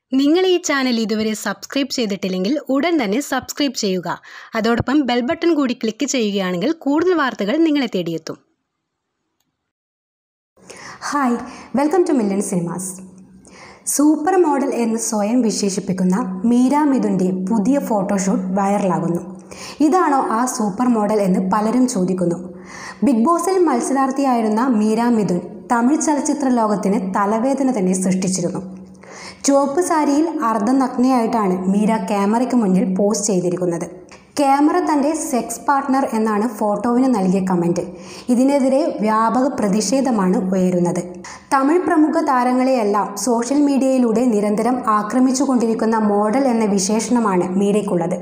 നിങ്ങൾ ഈ ചാനൽ ഇതുവരെ സബ്സ്ക്രൈബ് ചെയ്തിട്ടില്ലെങ്കിൽ ഉടൻ തന്നെ സബ്സ്ക്രൈബ് ചെയ്യുക അതോടൊപ്പം ബെൽ ബട്ടൺ കൂടി ക്ലിക്ക് ചെയ്യുകയാണെങ്കിൽ കൂടുതൽ വാർത്തകൾ നിങ്ങളെ തേടിയെത്തും hi welcome to million cinemas super model എന്ന് സ്വയം വിശേഷിപ്പിക്കുന്ന മീര മിഥുൻ്റെ പുതിയ ഫോട്ടോഷൂട്ട് വൈറലാകുന്നു ഇതാണോ ആ സൂപ്പർ മോഡൽ എന്ന് പലരും ചോദിക്കുന്നു ബിഗ് ബോസിൽ മത്സരാർത്ഥിയായിരുന്ന മീര മിഥുൻ തമിഴ് ചലച്ചിത്ര ലോകത്തിന് തലവേദന തന്നെ സൃഷ്ടിച്ചിരുന്നു ചുവപ്പ് സാരിയിൽ അർദ്ധനഗ്നയായിട്ടാണ് മീര ക്യാമറയ്ക്ക് മുന്നിൽ പോസ്റ്റ് ചെയ്തിരിക്കുന്നത് ക്യാമറ തൻ്റെ സെക്സ് പാർട്ട്ണർ എന്നാണ് ഫോട്ടോവിന് നൽകിയ കമൻറ്റ് ഇതിനെതിരെ വ്യാപക പ്രതിഷേധമാണ് ഉയരുന്നത് തമിഴ് പ്രമുഖ താരങ്ങളെയെല്ലാം സോഷ്യൽ മീഡിയയിലൂടെ നിരന്തരം ആക്രമിച്ചുകൊണ്ടിരിക്കുന്ന മോഡൽ എന്ന വിശേഷണമാണ് മീരയ്ക്കുള്ളത്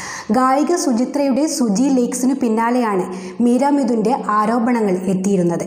ഗായിക സുചിത്രയുടെ സുജി ലേക്സിനു പിന്നാലെയാണ് മീര മിഥുൻ്റെ ആരോപണങ്ങൾ എത്തിയിരുന്നത്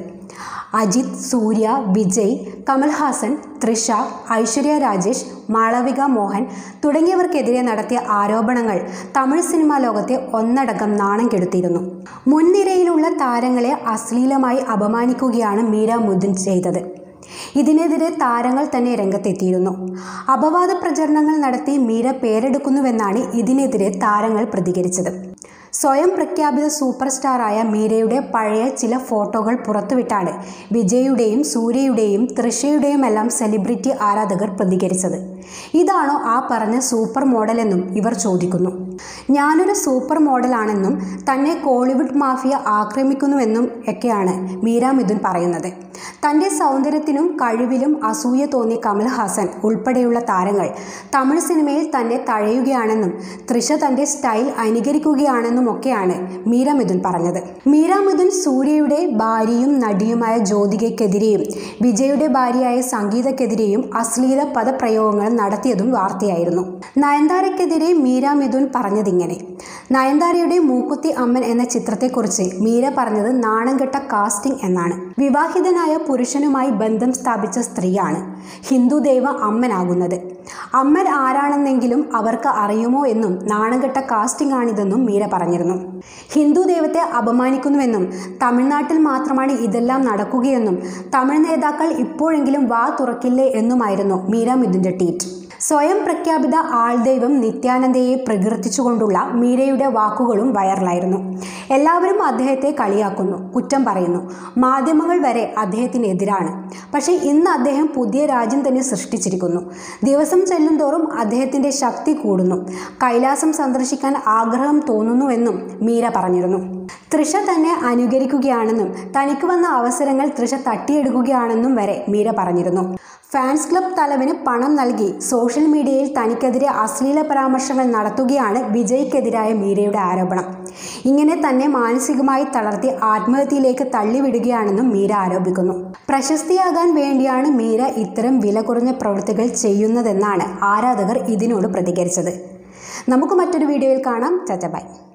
അജിത് സൂര്യ വിജയ് കമൽഹാസൻ തൃഷ ഐശ്വര്യ രാജേഷ് മാളവിക മോഹൻ തുടങ്ങിയവർക്കെതിരെ നടത്തിയ ആരോപണങ്ങൾ തമിഴ് സിനിമാ ലോകത്തെ ഒന്നടങ്കം നാണം കെടുത്തിയിരുന്നു മുൻനിരയിലുള്ള താരങ്ങളെ അശ്ലീലമായി അപമാനിക്കുകയാണ് മീര മുദ്ദൻ ചെയ്തത് ഇതിനെതിരെ താരങ്ങൾ തന്നെ രംഗത്തെത്തിയിരുന്നു അപവാദ പ്രചരണങ്ങൾ നടത്തി മീര പേരെടുക്കുന്നുവെന്നാണ് ഇതിനെതിരെ താരങ്ങൾ പ്രതികരിച്ചത് സ്വയം പ്രഖ്യാപിത സൂപ്പർ സ്റ്റാറായ മീരയുടെ പഴയ ചില ഫോട്ടോകൾ പുറത്തുവിട്ടാണ് വിജയുടെയും സൂര്യയുടെയും തൃഷയുടെയും എല്ലാം സെലിബ്രിറ്റി ആരാധകർ പ്രതികരിച്ചത് ഇതാണോ ആ പറഞ്ഞ സൂപ്പർ മോഡലെന്നും ഇവർ ചോദിക്കുന്നു ഞാനൊരു സൂപ്പർ മോഡലാണെന്നും തന്നെ കോളിവുഡ് മാഫിയ ആക്രമിക്കുന്നുവെന്നും ഒക്കെയാണ് മീര മിഥുൻ പറയുന്നത് തൻ്റെ സൗന്ദര്യത്തിനും കഴിവിലും അസൂയ തോന്നിയ കമൽഹാസൻ ഉൾപ്പെടെയുള്ള താരങ്ങൾ തമിഴ് സിനിമയിൽ തന്നെ തഴയുകയാണെന്നും തൃഷ തൻ്റെ സ്റ്റൈൽ അനുകരിക്കുകയാണെന്നും ഒക്കെയാണ് മീര മിഥുൻ പറഞ്ഞത് മീര മിഥുൻ സൂര്യയുടെ ഭാര്യയും നടിയുമായ ജ്യോതികയ്ക്കെതിരെയും വിജയുടെ ഭാര്യയായ സംഗീതക്കെതിരെയും അശ്ലീല പദപ്രയോഗങ്ങൾ നടത്തിയതും വാർത്തയായിരുന്നു നയൻതാരയ്ക്കെതിരെ മീര മിഥുൻ പറഞ്ഞതിങ്ങനെ നയൻതാരയുടെ മൂക്കുത്തി അമ്മൻ എന്ന ചിത്രത്തെക്കുറിച്ച് മീര പറഞ്ഞത് നാണംകെട്ട കാസ്റ്റിംഗ് എന്നാണ് വിവാഹിതനായ പുരുഷനുമായി ബന്ധം സ്ഥാപിച്ച സ്ത്രീയാണ് ഹിന്ദു ദൈവ അമ്മനാകുന്നത് അമ്മൻ ആരാണെന്നെങ്കിലും അവർക്ക് അറിയുമോ എന്നും നാണംകെട്ട കാസ്റ്റിംഗ് ആണിതെന്നും മീര പറഞ്ഞിരുന്നു ഹിന്ദു ദൈവത്തെ അപമാനിക്കുന്നുവെന്നും തമിഴ്നാട്ടിൽ മാത്രമാണ് ഇതെല്ലാം നടക്കുകയെന്നും തമിഴ് നേതാക്കൾ ഇപ്പോഴെങ്കിലും വാ തുറക്കില്ലേ എന്നുമായിരുന്നു മീര മിഥുൻ്റെ ട്വീറ്റ് സ്വയം പ്രഖ്യാപിത ആൾദൈവം നിത്യാനന്ദയെ പ്രകീർത്തിച്ചുകൊണ്ടുള്ള മീരയുടെ വാക്കുകളും വൈറലായിരുന്നു എല്ലാവരും അദ്ദേഹത്തെ കളിയാക്കുന്നു കുറ്റം പറയുന്നു മാധ്യമങ്ങൾ വരെ അദ്ദേഹത്തിനെതിരാണ് പക്ഷേ ഇന്ന് അദ്ദേഹം പുതിയ രാജ്യം തന്നെ സൃഷ്ടിച്ചിരിക്കുന്നു ദിവസം ചെല്ലുന്തോറും അദ്ദേഹത്തിൻ്റെ ശക്തി കൂടുന്നു കൈലാസം സന്ദർശിക്കാൻ ആഗ്രഹം തോന്നുന്നുവെന്നും മീര പറഞ്ഞിരുന്നു തൃഷ തന്നെ അനുകരിക്കുകയാണെന്നും തനിക്ക് വന്ന അവസരങ്ങൾ തൃഷ തട്ടിയെടുക്കുകയാണെന്നും വരെ മീര പറഞ്ഞിരുന്നു ഫാൻസ് ക്ലബ് തലവന് പണം നൽകി സോഷ്യൽ മീഡിയയിൽ തനിക്കെതിരെ അശ്ലീല പരാമർശങ്ങൾ നടത്തുകയാണ് വിജയ്ക്കെതിരായ മീരയുടെ ആരോപണം ഇങ്ങനെ തന്നെ മാനസികമായി തളർത്തി ആത്മഹത്യയിലേക്ക് തള്ളിവിടുകയാണെന്നും മീര ആരോപിക്കുന്നു പ്രശസ്തിയാകാൻ വേണ്ടിയാണ് മീര ഇത്തരം വില കുറഞ്ഞ പ്രവൃത്തികൾ ചെയ്യുന്നതെന്നാണ് ആരാധകർ ഇതിനോട് പ്രതികരിച്ചത് നമുക്ക് മറ്റൊരു വീഡിയോയിൽ കാണാം ചച്ച ബൈ